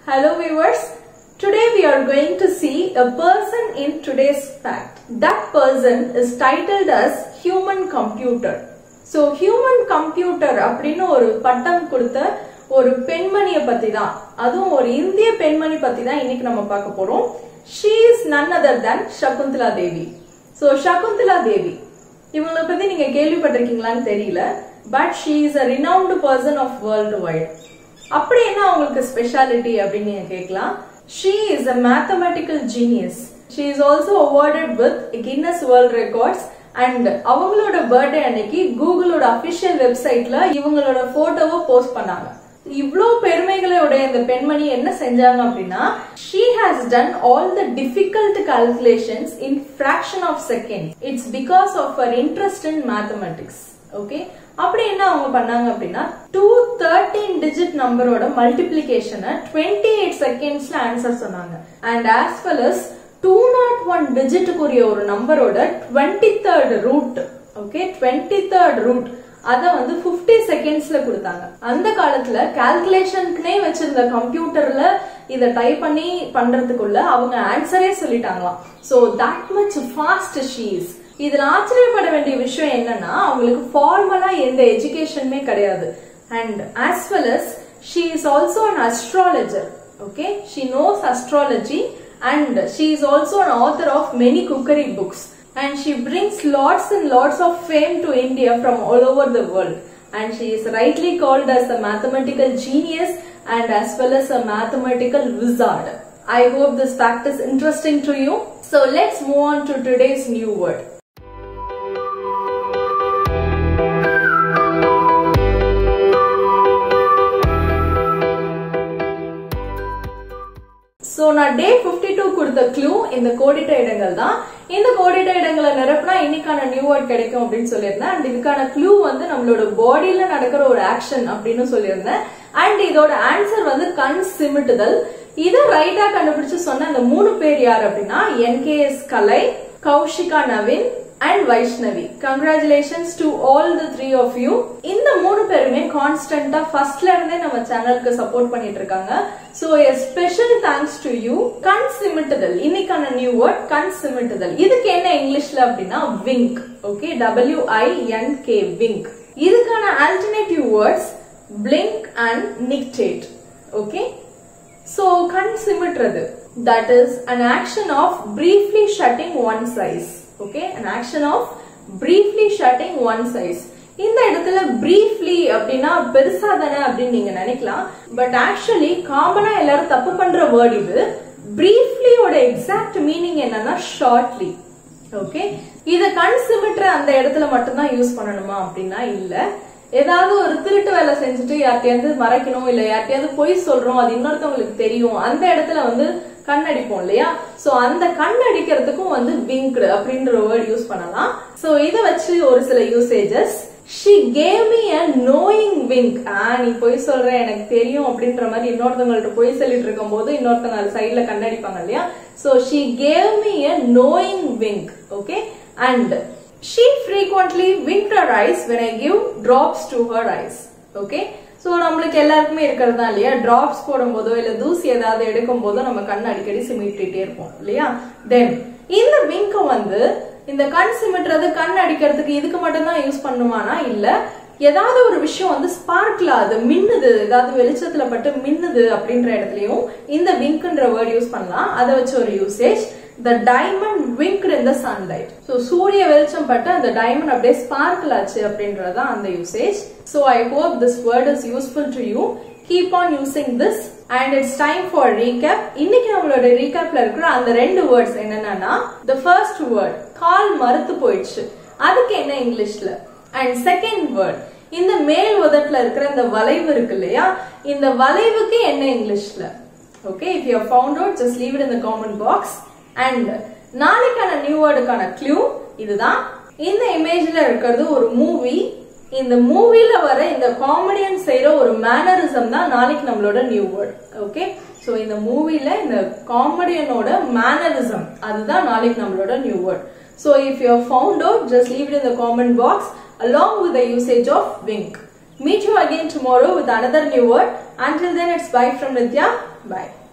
Hello viewers. Today we are going to see a person in today's fact. That person is titled as human computer. So human computer அப்படின்னு ஒரு பட்டம் கொடுத்த ஒரு பெண்மணியை பத்தி தான் அதுவும் ஒரு இந்திய பெண்மணி பத்தி தான் இன்னைக்கு நம்ம பார்க்க போறோம் she is none other than சகுந்தலா தேவி ஸோ சகுந்தலா தேவி இவங்களை பத்தி நீங்க கேள்விப்பட்டிருக்கீங்களான்னு தெரியல but she is a renowned person of world wide அப்படி என்ன அவங்களுக்கு ஸ்பெஷாலிட்டி அப்படின்னு நீங்க கேட்கலாம் she is a mathematical genius she is also awarded with Guinness world records and அவங்களோட பர்த்டே அன்னைக்கு கூகுளோட அபிஷியல் வெப்சைட்ல இவங்களோட போட்டோவை போஸ்ட் பண்ணாங்க இவ்ளோ பெருமைகளோட இந்த பெண்மணி என்ன செஞ்சாங்க அப்படின்னா she has done all the difficult calculations in fraction of second it's because of her interest in mathematics okay அப்படி என்ன அவங்க பண்ணாங்க அப்படின்னா டூ தேர்ட்டீன் டிஜிட் நம்பரோட மல்டிபிளிகேஷனை டுவெண்ட்டி எயிட் செகண்ட்ஸ்ல ஆன்சர் சொன்னாங்க and as well as two naught one டிஜிட்டுக்குரிய ஒரு நம்பரோட twenty third root okay twenty third root அத வந்து 50 செகண்ட்ஸ்ல கொடுத்தாங்க அந்த காலத்துல கால்குலேஷனுக்குனே வச்சிருந்த கம்ப்யூட்டர்ல இத டைப் பண்ணி பண்றதுக்குள்ள அவங்க ஆன்சரே சொல்லிட்டாங்களாம் so that much fast she's இதுல ஆச்சரியப்பட வேண்டிய விஷயம் என்னன்னா அவங்களுக்கு ஃபார்மலா எந்த எஜுகேஷனுமே கிடையாது and as well as she is also an astrologer okay she knows astrology and she is also an author of many cookery books and she brings lots and lots of fame to India from all over the world. And she is rightly called as a mathematical genius and as well as a mathematical wizard. I hope this fact is interesting to you. So let's move on to today's new word. So நான் day 52 கொடுத்த clue இந்த கோடிட்ட இடங்கள் தான் இந்த கோடிட்ட இடங்களை நிரப்புனா இன்னைக்கான நியூ வேர்ட் கிடைக்கும் அப்படின்னு சொல்லியிருந்தேன் அண்ட் இதுக்கான க்ளூ வந்து நம்மளோட பாடியில நடக்கிற ஒரு ஆக்ஷன் அப்படின்னு சொல்லியிருந்தேன் அண்ட் இதோட ஆன்சர் வந்து கண் சிமிட்டுதல் இதை ரைட்டா கண்டுபிடிச்சு சொன்ன அந்த மூணு பேர் யார் அப்படின்னா NKS Kalai Kaushika Naveen and Vaishnavi congratulations to all the three of you இந்த மூணு பேருமே கான்ஸ்டன்டா ஃபர்ஸ்ட்ல இருந்தே நம்ம சேனலுக்கு சப்போர்ட் பண்ணிட்டு இருக்காங்க so a special thanks to you கண் சிமிட்டுதல் இன்னைக்கான நியூ வேர்ட் கண் சிமிட்டுதல் இதுக்கு என்ன இங்கிலீஷ்ல அப்படின்னா wink okay W I N K wink இதுக்கான alternative words blink and nictate okay so கண் சிமிட்டுறது that is an action of briefly shutting one size okay an action of briefly shutting one size இந்த இடத்துல briefly அப்படின்னா பெருசா தானே அப்படின்னு நீங்க நினைக்கலாம் பட் ஆக்சுவலி காமனா எல்லாரும் தப்பு பண்ற வேர்ட் இது briefly ஓட எக்ஸாக்ட் மீனிங் என்னன்னா ஷார்ட்லி ஓகே இத கண் சிமிட்டுற அந்த இடத்துல மட்டும்தான் யூஸ் பண்ணணுமா அப்படின்னா இல்ல ஏதாவது ஒரு திருட்டு வேலை செஞ்சுட்டு யார்ட்டையாவது மறைக்கணும் இல்ல யார்ட்டையாவது பொய் சொல்றோம் அது இன்னொருத்தவங்களுக்கு தெரியும் அந்த இடத்துல வந்து கண்ணடிப்போம் இல்லையா சோ அந்த கண் அடிக்கிறதுக்கும் வந்து விங்க்டு அப்படின்ற வேர்ட் யூஸ் பண்ணலாம் சோ இத வச்சு ஒரு சில usages she gave me a knowing wink ஆ நீ பொய் சொல்ற எனக்கு தெரியும் அப்படின்ற மாதிரி இன்னொருத்தவங்கள்ட்ட பொய் சொல்லிட்டு இருக்கும் போது இன்னொருத்தவங்க அது சைட்ல கண்ணடிப்பாங்க இல்லையா so she gave me a knowing wink okay and she frequently winked her eyes when I give drops to her eyes. Okay? So நம்மளுக்கு எல்லாருக்குமே இருக்கிறது தான் இல்லையா டிராப்ஸ் போடும்போதோ இல்ல தூசி ஏதாவது எடுக்கும் போதோ நம்ம கண் அடிக்கடி சிமிட்டிட்டே இருப்போம் இல்லையா தென் இந்த விங்க வந்து இந்த கண் சிமிட்டுறது கண் அடிக்கிறதுக்கு இதுக்கு மட்டும் தான் யூஸ் பண்ணுமானா இல்ல ஏதாவது ஒரு விஷயம் வந்து ஸ்பார்க்ல அது மின்னுது ஏதாவது வெளிச்சத்துல பட்டு மின்னுது அப்படின்ற இடத்துலயும் இந்த விங்க்ன்ற வேர்ட் யூஸ் பண்ணலாம் அதை வச்சு ஒரு usage the diamond winked in the sunlight so சூரிய வெளிச்சம் பட்டு அந்த டைமண்ட் அப்படியே ஸ்பார்க்கிள் ஆச்சு அப்படின்றது அந்த usage so i hope this word is useful to you keep on using this and it's time for recap இன்னைக்கு நம்மளோட ரீகேப்ல இருக்கிற அந்த ரெண்டு வேர்ட்ஸ் என்னன்னா the first word கால் மறுத்து போயிடுச்சு அதுக்கு என்ன இங்கிலீஷ்ல அண்ட் செகண்ட் வேர்ட் இந்த மேல் உதட்டுல இருக்கிற இந்த வளைவு இருக்கு இல்லையா இந்த வளைவுக்கு என்ன இங்கிலீஷ்ல okay if you found out just leave it in the comment box and நாளைக்கான நியூ வேர்டுக்கான க்ளூ இதுதான் இந்த இமேஜ்ல இருக்கிறது ஒரு மூவி இந்த மூவில வர இந்த காமெடியன் செய்யற ஒரு மேனரிசம் தான் நாளைக்கு நம்மளோட நியூ வேர்ட் ஓகே சோ இந்த மூவில இந்த காமெடியனோட மேனரிசம் அதுதான் நாளைக்கு நம்மளோட new word so if you found out just leave it in the comment box along with the usage of wink. Meet you again tomorrow with another new word. Until then, it's bye from Nitya. Bye